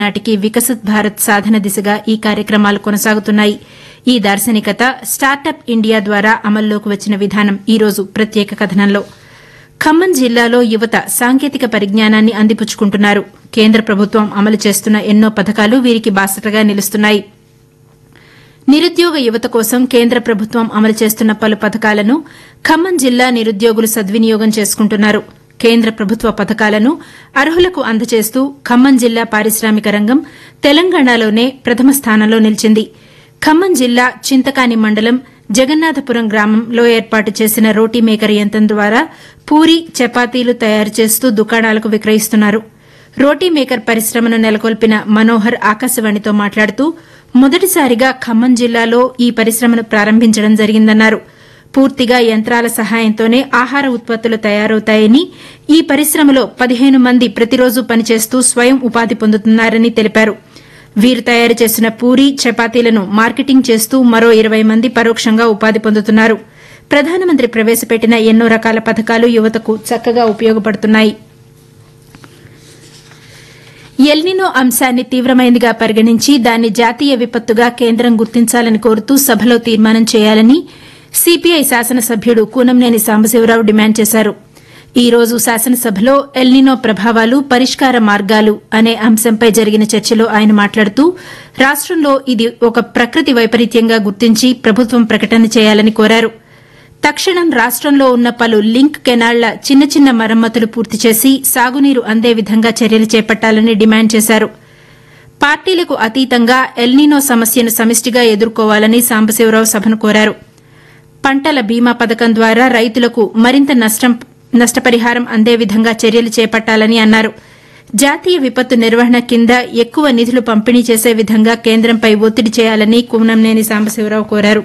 నాటికి వికసిత్ భారత్ సాధన దిశగా ఈ కార్యక్రమాలు కొనసాగుతున్నాయి ఈ దార్శనికత స్టార్టప్ ఇండియా ద్వారా అమల్లోకి వచ్చిన విధానం ఈ రోజు ప్రత్యేక కథనంలో ఖమ్మం జిల్లాలో యువత సాంకేతిక పరిజ్ఞానాన్ని అందిపుచ్చుకుంటున్నారు కేంద్ర ప్రభుత్వం అమలు చేస్తున్న ఎన్నో పథకాలు వీరికి బాసటగా నిలుస్తున్నాయి నిరుద్యోగ యువత కోసం కేంద్ర ప్రభుత్వం అమలు చేస్తున్న పలు పథకాలను ఖమ్మం జిల్లా నిరుద్యోగులు సద్వినియోగం చేసుకుంటున్నారు కేంద్ర ప్రభుత్వ పథకాలను అర్హులకు అందజేస్తూ ఖమ్మం జిల్లా పారిశ్రామిక రంగం తెలంగాణలోనే ప్రథమ స్థానంలో నిలిచింది ఖమ్మం జిల్లా చింతకాని మండలం జగన్నాథపురం గ్రామంలో ఏర్పాటు చేసిన రోటీ మేకర్ యంత్రం ద్వారా పూరి చపాతీలు తయారు చేస్తూ దుకాణాలకు విక్రయిస్తున్నారు రోటీ మేకర్ పరిశ్రమను నెలకొల్పిన మనోహర్ ఆకాశవాణితో మాట్లాడుతూ మొదటిసారిగా ఖమ్మం జిల్లాలో ఈ పరిశ్రమను ప్రారంభించడం జరిగిందన్నారు పూర్తిగా యంత్రాల సహాయంతోనే ఆహార ఉత్పత్తులు తయారవుతాయని ఈ పరిశ్రమలో పదిహేను మంది ప్రతిరోజు పనిచేస్తూ స్వయం ఉపాధి పొందుతున్నారని తెలిపారు వీరు తయారు చేసిన పూరి చపాతీలను మార్కెటింగ్ చేస్తూ మరో ఇరవై మంది పరోక్షంగా ఉపాధి పొందుతున్నారు ప్రధానమంత్రి ప్రవేశపెట్టిన ఎన్నో రకాల పథకాలు యువతకు చక్కగా ఉపయోగపడుతున్నాయి ఎల్నినో అంశాన్ని తీవ్రమైనదిగా పరిగణించి దాన్ని జాతీయ విపత్తుగా కేంద్రం గుర్తించాలని కోరుతూ సభలో తీర్మానం చేయాలని సిపిఐ శాసనసభ్యుడు కూనంనేని సాంబశివరావు డిమాండ్ చేశారు ఈ రోజు శాసనసభలో ఎల్నినో ప్రభావాలు పరిష్కార మార్గాలు అనే అంశంపై జరిగిన చర్చలో ఆయన మాట్లాడుతూ రాష్టంలో ఇది ఒక ప్రకృతి వైపరీత్యంగా గుర్తించి ప్రభుత్వం ప్రకటన చేయాలని కోరారు తక్షణం రాష్టంలో ఉన్న పలు లింక్ కెనాళ్ల చిన్న చిన్న మరమ్మతులు పూర్తి చేసి సాగునీరు అందే విధంగా చర్యలు చేపట్టాలని డిమాండ్ చేశారు పార్టీలకు అతీతంగా ఎల్నినో సమస్యను సమిష్టిగా ఎదుర్కోవాలని సాంబశివరావు సభను కోరారు పంటల బీమా పథకం ద్వారా రైతులకు మరింత నష్టం నష్టపరిహారం అందే విధంగా చర్యలు చేపట్టాలని అన్నారు జాతీయ విపత్తు నిర్వహణ కింద ఎక్కువ నిధులు పంపిణీ చేసే విధంగా కేంద్రంపై ఒత్తిడి చేయాలని కూనంనేని సాంబశివరావు కోరారు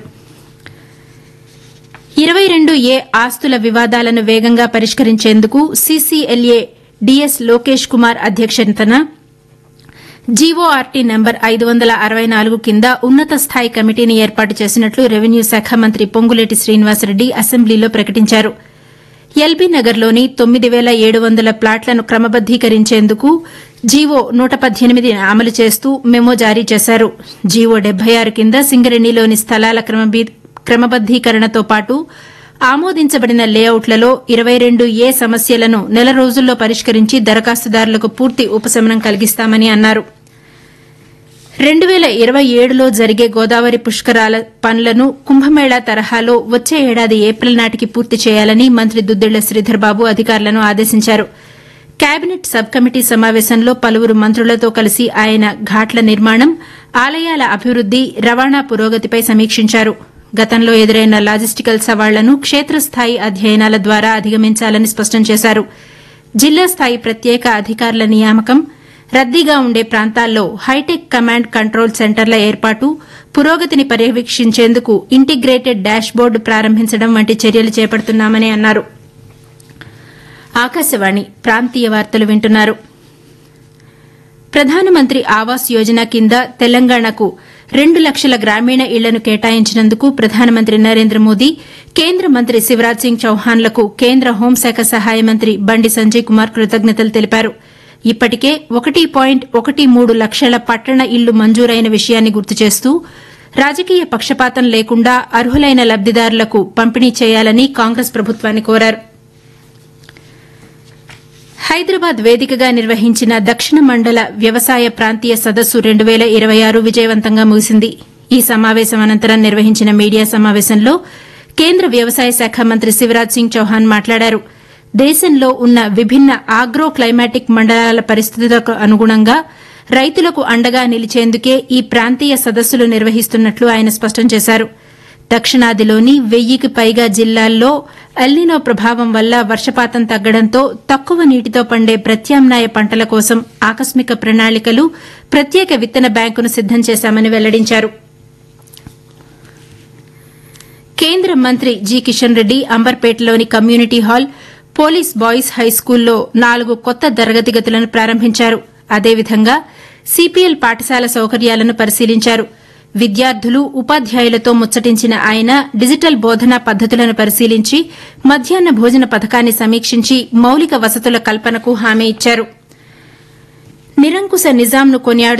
ఇరవై రెండు ఏ ఆస్తుల వివాదాలను వేగంగా పరిష్కరించేందుకు సీసీఎల్ఏ డీఎస్ లోకేష్ కుమార్ అధ్యక్షతన జీఓఆర్టీ నంబర్ ఐదు వందల అరవై నాలుగు కింద ఉన్నత స్థాయి కమిటీని ఏర్పాటు చేసినట్లు రెవెన్యూ శాఖ మంత్రి పొంగులేటి శ్రీనివాసరెడ్డి అసెంబ్లీలో ప్రకటించారు ఎల్బీ నగర్లోని తొమ్మిది వేల ఏడు వందల ప్లాట్లను క్రమబద్దీకరించేందుకు జీవో నూట పద్దెనిమిది అమలు చేస్తూ మెమో జారీ చేశారు జీవో డెబ్బై ఆరు కింద సింగరేణిలోని స్థలాల క్రమబద్దీకరణతో పాటు ఆమోదించబడిన లేఅవుట్లలో ఇరవై రెండు ఏ సమస్యలను నెల రోజుల్లో పరిష్కరించి దరఖాస్తుదారులకు పూర్తి ఉపశమనం కలిగిస్తామని అన్నారు రెండు వేల ఇరవై ఏడులో జరిగే గోదావరి పుష్కరాల పనులను కుంభమేళా తరహాలో వచ్చే ఏడాది ఏప్రిల్ నాటికి పూర్తి చేయాలని మంత్రి దుద్దిళ్ల శ్రీధర్బాబు అధికారులను ఆదేశించారు కేబినెట్ సబ్ కమిటీ సమావేశంలో పలువురు మంత్రులతో కలిసి ఆయన ఘాట్ల నిర్మాణం ఆలయాల అభివృద్ది రవాణా పురోగతిపై సమీక్షించారు గతంలో ఎదురైన లాజిస్టికల్ సవాళ్లను క్షేత్రస్థాయి అధ్యయనాల ద్వారా అధిగమించాలని స్పష్టం చేశారు జిల్లా స్థాయి ప్రత్యేక అధికారుల నియామకం రద్దీగా ఉండే ప్రాంతాల్లో హైటెక్ కమాండ్ కంట్రోల్ సెంటర్ల ఏర్పాటు పురోగతిని పర్యవేక్షించేందుకు ఇంటిగ్రేటెడ్ డాష్ బోర్డు ప్రారంభించడం వంటి చర్యలు చేపడుతున్నామని అన్నారు ఆకాశవాణి ప్రాంతీయ వార్తలు వింటున్నారు ప్రధానమంత్రి ఆవాస్ యోజన కింద తెలంగాణకు రెండు లక్షల గ్రామీణ ఇళ్లను కేటాయించినందుకు ప్రధానమంత్రి నరేంద్ర మోదీ కేంద్ర మంత్రి శివరాజ్ సింగ్ చౌహాన్లకు కేంద్ర హోంశాఖ సహాయ మంత్రి బండి సంజయ్ కుమార్ కృతజ్ఞతలు తెలిపారు ఇప్పటికే ఒకటి పాయింట్ ఒకటి మూడు లక్షల పట్టణ ఇళ్లు మంజూరైన విషయాన్ని గుర్తు చేస్తూ రాజకీయ పక్షపాతం లేకుండా అర్హులైన లబ్దిదారులకు పంపిణీ చేయాలని కాంగ్రెస్ ప్రభుత్వాన్ని కోరారు హైదరాబాద్ వేదికగా నిర్వహించిన దక్షిణ మండల వ్యవసాయ ప్రాంతీయ సదస్సు రెండు వేల ఇరవై ఆరు విజయవంతంగా ముగిసింది ఈ సమావేశం అనంతరం నిర్వహించిన మీడియా సమావేశంలో కేంద్ర వ్యవసాయ శాఖ మంత్రి శివరాజ్ సింగ్ చౌహాన్ మాట్లాడారు దేశంలో ఉన్న విభిన్న ఆగ్రో క్లైమాటిక్ మండలాల పరిస్థితులకు అనుగుణంగా రైతులకు అండగా నిలిచేందుకే ఈ ప్రాంతీయ సదస్సులు నిర్వహిస్తున్నట్లు ఆయన స్పష్టం చేశారు దక్షిణాదిలోని వెయ్యికి పైగా జిల్లాల్లో ఎల్నినో ప్రభావం వల్ల వర్షపాతం తగ్గడంతో తక్కువ నీటితో పండే ప్రత్యామ్నాయ పంటల కోసం ఆకస్మిక ప్రణాళికలు ప్రత్యేక విత్తన బ్యాంకును సిద్దం చేశామని వెల్లడించారు కేంద్ర మంత్రి జి కిషన్ రెడ్డి అంబర్పేటలోని కమ్యూనిటీ హాల్ పోలీస్ బాయ్స్ హైస్కూల్లో నాలుగు కొత్త తరగతి గదులను ప్రారంభించారు అదేవిధంగా సిపిఎల్ పాఠశాల సౌకర్యాలను పరిశీలించారు విద్యార్థులు ఉపాధ్యాయులతో ముచ్చటించిన ఆయన డిజిటల్ బోధనా పద్దతులను పరిశీలించి మధ్యాహ్న భోజన పథకాన్ని సమీక్షించి మౌలిక వసతుల కల్పనకు హామీ ఇచ్చారు నిరంకుశ నిజాంను కొనియాడు